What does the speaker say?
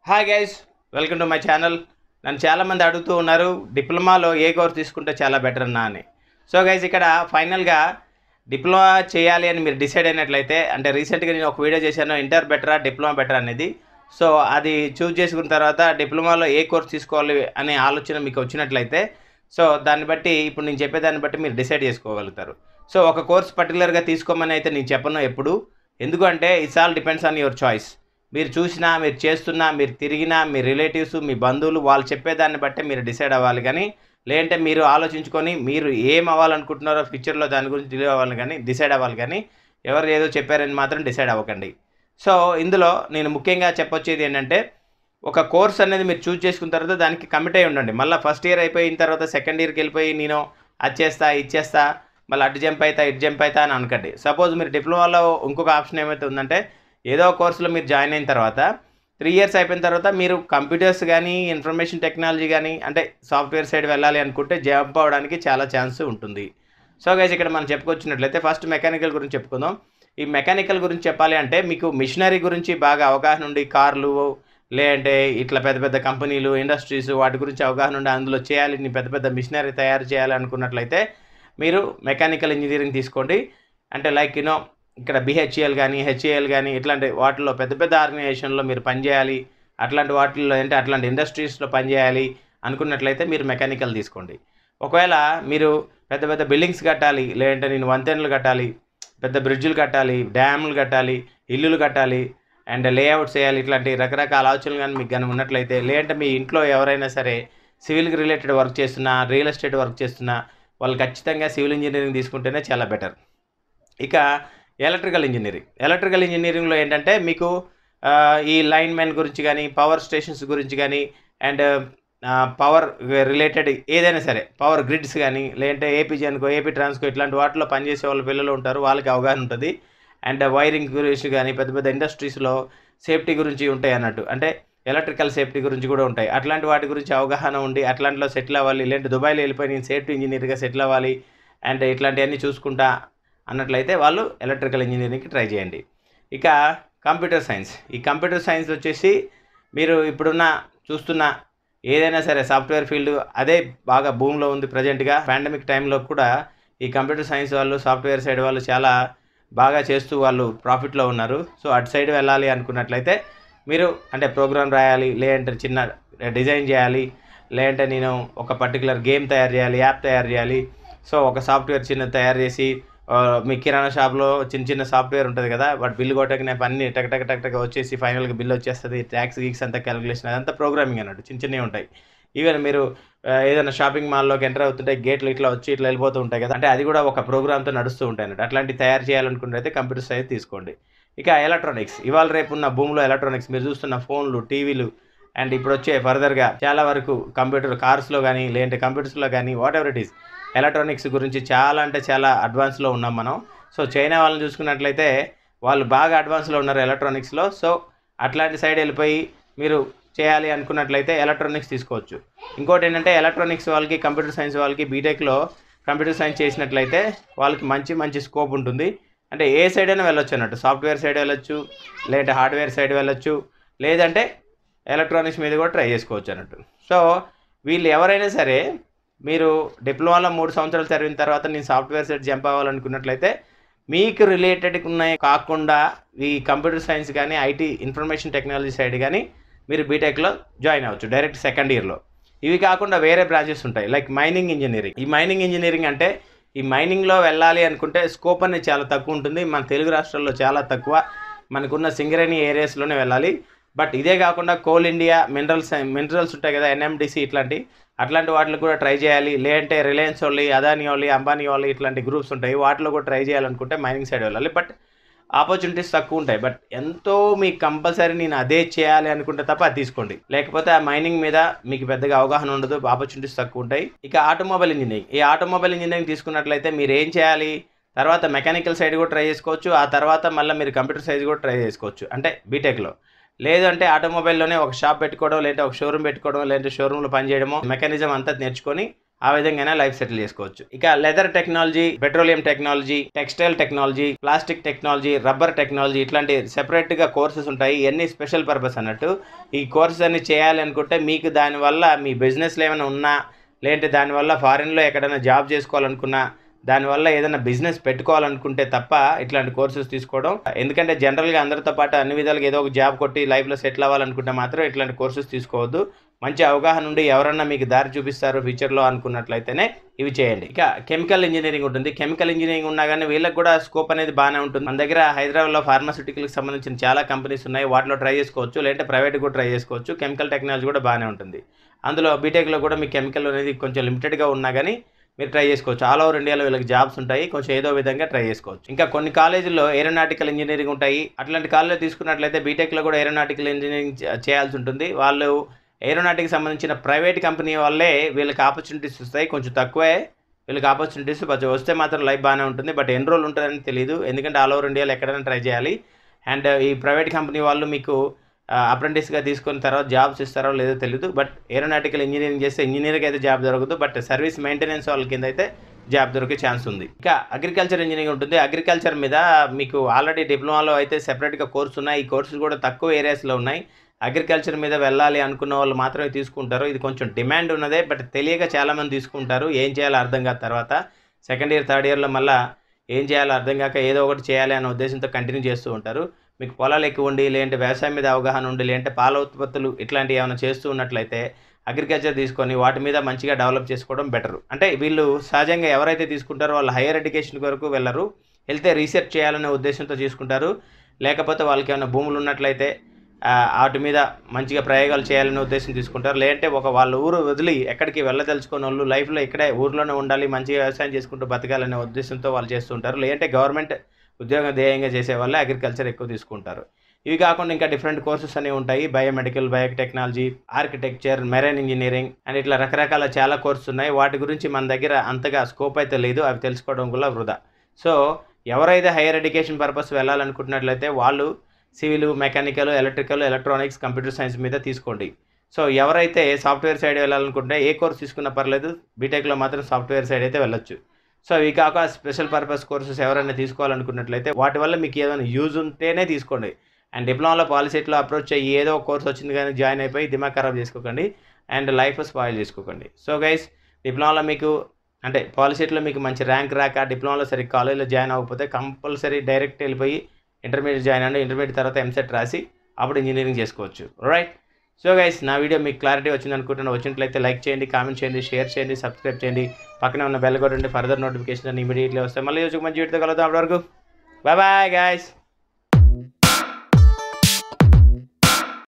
hi guys welcome to my channel నన్ను చాలామంది అడుగుతూ ఉన్నారు డిప్లొమాలో ఏ కోర్స్ తీసుకుంటే చాలా బెటర్ అన్నా అని సో గైస్ ఇక్కడ ఫైనల్గా డిప్లొమా చేయాలి అని మీరు డిసైడ్ అయినట్లయితే అంటే రీసెంట్గా నేను ఒక వీడియో చేశాను ఇంటర్ బెటరా డిప్లొమా బెటర్ అనేది సో అది చూస్ చేసుకున్న తర్వాత డిప్లొమాలో ఏ కోర్స్ తీసుకోవాలి అనే ఆలోచన మీకు వచ్చినట్లయితే సో దాన్ని బట్టి ఇప్పుడు నేను చెప్పే దాన్ని బట్టి మీరు డిసైడ్ చేసుకోగలుగుతారు సో ఒక కోర్స్ పర్టికులర్గా తీసుకోమని అయితే నేను చెప్పను ఎప్పుడు ఎందుకంటే it's all depends on your choice మీరు చూసినా మీరు చేస్తున్నా మీరు తిరిగినా మీ రిలేటివ్స్ మీ బంధువులు వాళ్ళు చెప్పేదాన్ని బట్టే మీరు డిసైడ్ అవ్వాలి కానీ లేదంటే మీరు ఆలోచించుకొని మీరు ఏం అవ్వాలనుకుంటున్నారో ఫ్యూచర్లో దాని గురించి డిలే అవ్వాలి కానీ డిసైడ్ అవ్వాలి కానీ ఎవరు ఏదో చెప్పారని మాత్రం డిసైడ్ అవ్వకండి సో ఇందులో నేను ముఖ్యంగా చెప్పొచ్చేది ఏంటంటే ఒక కోర్స్ అనేది మీరు చూస్ చేసుకున్న తర్వాత దానికి కమిట్ అయి ఉండండి మళ్ళీ ఫస్ట్ ఇయర్ అయిపోయిన తర్వాత సెకండ్ ఇయర్కి వెళ్ళిపోయి నేను అది చేస్తా ఇది చేస్తా మళ్ళీ అటు జంప్ అవుతా ఇటు జంప్ అవుతా అని అనకండి సపోజ్ మీరు డిప్లొమాలో ఇంకొక ఆప్షన్ ఏమైతే ఉందంటే ఏదో కోర్సులో మీరు జాయిన్ అయిన తర్వాత త్రీ ఇయర్స్ అయిపోయిన తర్వాత మీరు కంప్యూటర్స్ కానీ ఇన్ఫర్మేషన్ టెక్నాలజీ కానీ అంటే సాఫ్ట్వేర్ సైడ్ వెళ్ళాలి అనుకుంటే జంప్ అవ్వడానికి చాలా ఛాన్స్ ఉంటుంది సో గైస్ ఇక్కడ మనం చెప్పుకొచ్చినట్లయితే ఫస్ట్ మెకానికల్ గురించి చెప్పుకుందాం ఈ మెకానికల్ గురించి చెప్పాలి అంటే మీకు మిషనరీ గురించి బాగా అవగాహన ఉండి కార్లు లేదంటే ఇట్లా పెద్ద పెద్ద కంపెనీలు ఇండస్ట్రీస్ వాటి గురించి అవగాహన ఉండి అందులో చేయాలి నీ పెద్ద పెద్ద మిషనరీ తయారు చేయాలి అనుకున్నట్లయితే మీరు మెకానికల్ ఇంజనీరింగ్ తీసుకోండి అంటే లైక్ యూనో ఇక్కడ బిహెచ్ఏఎల్ కానీ హెచ్ఏఎల్ కానీ ఇట్లాంటి వాటిల్లో పెద్ద పెద్ద ఆర్గనైజేషన్లో మీరు పనిచేయాలి అట్లాంటి వాటిల్లో అంటే అట్లాంటి ఇండస్ట్రీస్లో పనిచేయాలి అనుకున్నట్లయితే మీరు మెకానికల్ తీసుకోండి ఒకవేళ మీరు పెద్ద పెద్ద బిల్డింగ్స్ కట్టాలి లేదంటే నేను వంతెనలు కట్టాలి పెద్ద బ్రిడ్జులు కట్టాలి డ్యాములు కట్టాలి ఇల్లులు కట్టాలి అండ్ లేఅవుట్స్ చేయాలి ఇట్లాంటి రకరకాల ఆలోచనలు కానీ మీకు కానీ ఉన్నట్లయితే లేదంటే మీ ఇంట్లో ఎవరైనా సరే సివిల్కి రిలేటెడ్ వర్క్ చేస్తున్నా రియల్ ఎస్టేట్ వర్క్ చేస్తున్నా వాళ్ళు ఖచ్చితంగా సివిల్ ఇంజనీరింగ్ తీసుకుంటేనే చాలా బెటర్ ఇక ఎలక్ట్రికల్ ఇంజనీరింగ్ ఎలక్ట్రికల్ ఇంజనీరింగ్లో ఏంటంటే మీకు ఆ, ఈ లైన్ మ్యాన్ గురించి కానీ పవర్ స్టేషన్స్ గురించి కానీ అండ్ పవర్ రిలేటెడ్ ఏదైనా సరే పవర్ గ్రిడ్స్ కానీ లేదంటే ఏపీజీ అనుకో ఏపీ ట్రాన్స్కో ఇట్లాంటి వాటిలో పనిచేసే వాళ్ళ పిల్లలు ఉంటారు వాళ్ళకి అవగాహన ఉంటుంది అండ్ వైరింగ్ గురించి కానీ పెద్ద పెద్ద ఇండస్ట్రీస్లో సేఫ్టీ గురించి ఉంటాయి అన్నట్టు అంటే ఎలక్ట్రికల్ సేఫ్టీ గురించి కూడా ఉంటాయి అట్లాంటి వాటి గురించి అవగాహన ఉండి అట్లాంటిలో సెటిల్ అవ్వాలి లేదంటే దుబాయ్లో వెళ్ళిపోయి నేను సేఫ్టీ ఇంజనీర్గా సెటిల్ అవ్వాలి అండ్ ఇట్లాంటివన్నీ చూసుకుంటా అన్నట్లయితే వాళ్ళు ఎలక్ట్రికల్ ఇంజనీరింగ్కి ట్రై చేయండి ఇక కంప్యూటర్ సైన్స్ ఈ కంప్యూటర్ సైన్స్ వచ్చేసి మీరు ఇప్పుడున్న చూస్తున్న ఏదైనా సరే సాఫ్ట్వేర్ ఫీల్డ్ అదే బాగా భూమిలో ఉంది ప్రజెంట్గా పాండమిక్ టైంలో కూడా ఈ కంప్యూటర్ సైన్స్ వాళ్ళు సాఫ్ట్వేర్ సైడ్ వాళ్ళు చాలా బాగా చేస్తూ వాళ్ళు ప్రాఫిట్లో ఉన్నారు సో అటు సైడ్ వెళ్ళాలి అనుకున్నట్లయితే మీరు అంటే ప్రోగ్రామ్ రాయాలి లేదంటే చిన్న డిజైన్ చేయాలి లేదంటే నేను ఒక పర్టికులర్ గేమ్ తయారు చేయాలి యాప్ తయారు చేయాలి సో ఒక సాఫ్ట్వేర్ చిన్న తయారు చేసి ఆ, మీ కిరాణా షాప్లో చిన్న చిన్న సాఫ్ట్వేర్ ఉంటుంది కదా వాటి బిల్ కొట్టకనే అన్ని టక్ టక్ టక్ టక్ వచ్చేసి ఫైనల్గా బిల్ వచ్చేస్తుంది ట్యాక్స్ గీక్స్ అంతా క్యాలిక్యులేషన్ అదంతా ప్రోగ్రామింగ్ అన్నట్టు చిన్న చిన్నవి ఉంటాయి ఈవెన్ మీరు ఆ, ఏదైనా షాపింగ్ మాల్లోకి ఎంటర్ అవుతుంటే గేట్లు ఇట్లా వచ్చి ఇట్లా వెళ్ళిపోతూ ఉంటాయి కదా అంటే అది కూడా ఒక ప్రోగ్రామ్తో నడుస్తూ ఉంటాయి అన్నట్టు అట్లాంటి తయారు చేయాలనుకుంటే అయితే కంప్యూటర్ సైజ్ తీసుకోండి ఇక ఎలక్ట్రానిక్స్ ఇవాళ రేపు ఉన్న భూమిలో ఎలక్ట్రానిక్స్ మీరు చూస్తున్న ఫోన్లు టీవీలు అండ్ ఇప్పుడు వచ్చే ఫర్దర్గా చాలా వరకు కంప్యూటర్ కార్స్లో కానీ లేదంటే కంప్యూటర్స్లో కానీ whatever it is electronics గురించి చాలా అంటే చాలా అడ్వాన్స్లో ఉన్నాం మనం సో చైనా వాళ్ళని చూసుకున్నట్లయితే వాళ్ళు బాగా అడ్వాన్స్లో ఉన్నారు ఎలక్ట్రానిక్స్లో సో అట్లాంటి సైడ్ వెళ్ళిపోయి మీరు చేయాలి అనుకున్నట్లయితే ఎలక్ట్రానిక్స్ తీసుకోవచ్చు ఇంకోటి ఏంటంటే ఎలక్ట్రానిక్స్ వాళ్ళకి కంప్యూటర్ సైన్స్ వాళ్ళకి బీటెక్లో కంప్యూటర్ సైన్స్ చేసినట్లయితే వాళ్ళకి మంచి మంచి స్కోప్ ఉంటుంది అంటే ఏ సైడ్ అయినా వెళ్ళొచ్చు అన్నట్టు సాఫ్ట్వేర్ సైడ్ వెళ్ళొచ్చు లేదంటే హార్డ్వేర్ సైడ్ వెళ్ళొచ్చు లేదంటే ఎలక్ట్రానిక్స్ మీద కూడా ట్రై చేసుకోవచ్చు అన్నట్టు సో వీళ్ళు ఎవరైనా సరే మీరు డిప్లొమాలో మూడు సంవత్సరాలు చదివిన తర్వాత నేను సాఫ్ట్వేర్ సైడ్ జంప్ అవ్వాలనుకున్నట్లయితే మీకు రిలేటెడ్ ఉన్నాయి కాకుండా ఈ కంప్యూటర్ సైన్స్ కానీ ఐటీ ఇన్ఫర్మేషన్ టెక్నాలజీ సైడ్ కానీ మీరు బీటెక్లో జాయిన్ అవ్వచ్చు డైరెక్ట్ సెకండ్ ఇయర్లో ఇవి కాకుండా వేరే బ్రాంచెస్ ఉంటాయి లైక్ మైనింగ్ ఇంజనీరింగ్ ఈ మైనింగ్ ఇంజనీరింగ్ అంటే ఈ మైనింగ్లో వెళ్ళాలి అనుకుంటే స్కోప్ అనేది చాలా తక్కువ ఉంటుంది మన తెలుగు రాష్ట్రాల్లో చాలా తక్కువ మనకున్న సింగరేణి ఏరియాస్లోనే వెళ్ళాలి బట్ ఇదే కాకుండా కోల్ ఇండియా మినరల్స్ మినరల్స్ ఉంటాయి కదా ఎన్ఎండిసి ఇట్లాంటి అట్లాంటి వాటిలో కూడా ట్రై చేయాలి లేదంటే రిలయన్స్ వాళ్ళు అదాని వాళ్ళు అంబానీ వాళ్ళు ఇట్లాంటి గ్రూప్స్ ఉంటాయి వాటిలో కూడా ట్రై చేయాలనుకుంటే మైనింగ్ సైడ్ వెళ్ళాలి బట్ ఆపర్చునిటీస్ తక్కువ ఉంటాయి బట్ ఎంతో మీకు కంపల్సరీ నేను అదే చేయాలి అనుకుంటే తప్ప అది తీసుకోండి లేకపోతే ఆ మైనింగ్ మీద మీకు పెద్దగా అవగాహన ఉండదు ఆపర్చునిటీస్ తక్కువ ఉంటాయి ఇక ఆటోమొబైల్ ఇంజనీరింగ్ ఈ ఆటోమొబైల్ ఇంజనీరింగ్ తీసుకున్నట్లయితే మీరు ఏం చేయాలి తర్వాత మెకానికల్ సైడ్ కూడా ట్రై చేసుకోవచ్చు ఆ తర్వాత మళ్ళీ మీరు కంప్యూటర్ సైజ్ కూడా ట్రై చేసుకోవచ్చు అంటే బీటెక్లో లేదంటే ఆటోమొబైల్లోనే ఒక షాప్ పెట్టుకోవడం లేదంటే ఒక షోరూమ్ పెట్టుకోవడం లేదంటే షోరూంలో పనిచేయడమో మెకానిజం అంతా నేర్చుకొని ఆ విధంగానే లైఫ్ సెటిల్ చేసుకోవచ్చు ఇక leather technology petroleum technology textile technology plastic technology rubber technology ఇట్లాంటి సెపరేట్గా కోర్సెస్ ఉంటాయి ఇవన్నీ స్పెషల్ పర్పస్ అన్నట్టు ఈ కోర్సెస్ అన్ని చేయాలి అనుకుంటే మీకు దానివల్ల మీ బిజినెస్లో ఏమైనా ఉన్నా లేదంటే దానివల్ల ఫారిన్లో ఎక్కడైనా జాబ్ చేసుకోవాలనుకున్నా దానివల్ల ఏదైనా బిజినెస్ పెట్టుకోవాలనుకుంటే తప్ప ఇట్లాంటి కోర్సెస్ తీసుకోవడం ఎందుకంటే జనరల్గా అందరితో పాటు అన్ని విధాలుగా ఏదో ఒక జాబ్ కొట్టి లైఫ్లో సెటిల్ అవ్వాలనుకుంటే మాత్రం ఇట్లాంటి కోర్సెస్ తీసుకోవద్దు మంచి అవగాహన ఉండి ఎవరన్నా మీకు దారి చూపిస్తారు ఫ్యూచర్లో అనుకున్నట్లయితేనే ఇవి చేయండి ఇక కెమికల్ ఇంజనీరింగ్ ఉంటుంది కెమికల్ ఇంజనీరింగ్ ఉన్నా కానీ వీళ్ళకి కూడా స్కోప్ అనేది బాగానే ఉంటుంది మన దగ్గర హైదరాబాద్లో ఫార్మాసిటికల్కి సంబంధించిన చాలా కంపెనీస్ ఉన్నాయి వాటిలో ట్రై చేసుకోవచ్చు లేదంటే ప్రైవేట్ కూడా ట్రై చేసుకోవచ్చు కెమికల్ టెక్నాలజీ కూడా బాగానే ఉంటుంది అందులో బీటెక్లో కూడా మీ కెమికల్ అనేది కొంచెం లిమిటెడ్గా ఉన్నా కానీ మీరు ట్రై చేసుకోవచ్చు ఆల్ ఓవర్ ఇండియాలో వీళ్ళకి జాబ్స్ ఉంటాయి కొంచెం ఏదో విధంగా ట్రై చేసుకోవచ్చు ఇంకా కొన్ని కాలేజీల్లో ఏరోనాటికల్ ఇంజనీరింగ్ ఉంటాయి అట్లాంటి కాలేజీలో తీసుకున్నట్లయితే బీటెక్లో కూడా ఏరోనాటికల్ ఇంజనీరింగ్ చే- చేయాల్సి ఉంటుంది వాళ్ళు ఏరోనాటిక్ సంబంధించిన ప్రైవేట్ కంపెనీ వల్లే వీళ్ళకి ఆపర్చునిటీస్ వస్తాయి కొంచెం తక్కువే వీళ్ళకి ఆపర్చునిటీస్ కొంచెం వస్తే మాత్రం లైఫ్ బాగానే ఉంటుంది బట్ ఎన్ని రోజులు ఉంటుందని తెలియదు ఎందుకంటే ఆల్ ఓవర్ ఇండియాలో ఎక్కడైనా ట్రై చేయాలి అండ్ ఈ ప్రైవేట్ కంపెనీ వాళ్ళు మీకు అప్రెంటిస్గా తీసుకున్న తర్వాత జాబ్స్ ఇస్తారో లేదో తెలియదు బట్ ఏరోనాటికల్ ఇంజనీరింగ్ చేస్తే ఇంజనీర్కి అయితే జాబ్ దొరకదు బట్ సర్వీస్ మెయింటెనెన్స్ వాళ్ళ కింద అయితే జాబ్ దొరికే ఛాన్స్ ఉంది ఇంకా అగ్రికల్చర్ ఇంజనీరింగ్ ఉంటుంది అగ్రికల్చర్ మీద మీకు ఆల్రెడీ డిప్లొమాలో అయితే సెపరేట్గా కోర్సు ఉన్నాయి ఈ కోర్సులు కూడా తక్కువ ఏరియాస్లో ఉన్నాయి అగ్రికల్చర్ మీద వెళ్ళాలి అనుకున్న వాళ్ళు మాత్రమే తీసుకుంటారు ఇది కొంచెం డిమాండ్ ఉన్నదే బట్ తెలియక చాలామంది తీసుకుంటారు ఏం చేయాలో అర్థం కాక తర్వాత సెకండ్ ఇయర్ థర్డ్ ఇయర్లో మళ్ళీ ఏం చేయాలో అర్థం కాక ఏదో ఒకటి చేయాలి అనే ఉద్దేశంతో కంటిన్యూ చేస్తూ ఉంటారు మీకు పొలాలు ఎక్కువ ఉండి లేదంటే వ్యవసాయం మీద అవగాహన ఉండి లేదంటే పాల ఉత్పత్తులు ఇట్లాంటివి ఏమైనా చేస్తూ ఉన్నట్లయితే అగ్రికల్చర్ తీసుకొని వాటి మీద మంచిగా డెవలప్ చేసుకోవడం బెటర్ అంటే వీళ్ళు సహజంగా ఎవరైతే తీసుకుంటారో వాళ్ళు హైయర్ ఎడ్యుకేషన్ వరకు వెళ్ళరు వెళ్తే రీసెర్చ్ చేయాలనే ఉద్దేశంతో తీసుకుంటారు లేకపోతే వాళ్ళకి ఏమైనా భూములు ఉన్నట్లయితే ఆ, వాటి మీద మంచిగా ప్రయోగాలు చేయాలనే ఉద్దేశం తీసుకుంటారు లేదంటే ఒక వాళ్ళ ఊరు వదిలి ఎక్కడికి వెళ్ళదలుచుకున్న వాళ్ళు లైఫ్లో ఇక్కడే ఊర్లోనే ఉండాలి మంచిగా వ్యవసాయం చేసుకుంటూ బతకాలనే ఉద్దేశంతో వాళ్ళు చేస్తుంటారు లేదంటే గవర్నమెంట్ ఉద్యోగం ధ్యేయంగా చేసే వాళ్ళే అగ్రికల్చర్ ఎక్కువ తీసుకుంటారు ఇవి కాకుండా ఇంకా డిఫరెంట్ కోర్సెస్ అనేవి ఉంటాయి biomedical biotechnology architecture marine engineering and ఇట్లా రకరకాల చాలా కోర్సెస్ ఉన్నాయి వాటి గురించి మన దగ్గర అంతగా స్కోప్ అయితే లేదు అవి తెలుసుకోవడం కూడా వృధా సో ఎవరైతే హైయర్ ఎడ్యుకేషన్ పర్పస్ వెళ్ళాలనుకుంటున్నట్లయితే వాళ్ళు civil mechanical electrical electronics computer science మీద తీసుకోండి సో ఎవరైతే సాఫ్ట్వేర్ సైడ్ వెళ్ళాలనుకుంటే ఏ కోర్స్ తీసుకున్నా పర్లేదు బీటెక్లో మాత్రం సాఫ్ట్వేర్ సైడ్ అయితే వెళ్ళొచ్చు సో ఇవి కాక స్పెషల్ పర్పస్ కోర్సెస్ ఎవరైనా తీసుకోవాలనుకున్నట్లయితే వాటి వల్ల మీకు ఏదైనా యూజ్ ఉంటేనే తీసుకోండి అండ్ డిప్లొమాలో పాలిసెట్లో అప్రోచ్ అయ్యి ఏదో ఒక కోర్స్ వచ్చింది కానీ జాయిన్ అయిపోయి దిమాగ్ ఖరాబ్ చేసుకోకండి అండ్ లైఫ్ స్పాయిల్ చేసుకోకండి సో గైస్ డిప్లొమాలో మీకు అంటే పాలిసెట్లో మీకు మంచి ర్యాంక్ రాక డిప్లొమాలో సరి కాలేజీలో జాయిన్ అవ్వకపోతే కంపల్సరీ డైరెక్ట్ వెళ్ళిపోయి ఇంటర్మీడియట్ జాయిన్ అవ్వండి ఇంటర్మీడియట్ తర్వాత ఎంసెట్ రాసి అప్పుడు ఇంజనీరింగ్ చేసుకోవచ్చు రైట్ సో గైస్ నా వీడియో మీకు క్లారిటీ వచ్చింది అనుకుంటున్నాను వచ్చినట్లయితే లైక్ చేయండి కామెంట్ చేయండి షేర్ చేయండి సబ్స్క్రైబ్ చేయండి పక్కనే ఉన్న బెల్ కొట్టండి ఫర్దర్ నోటిఫికేషన్ ఇమీడియట్లీ వస్తాయి మళ్ళీ వచ్చి మంచి వీడియోతో కలుద్దాం అప్పటివరకు బాయ్ బాయ్ గాయస్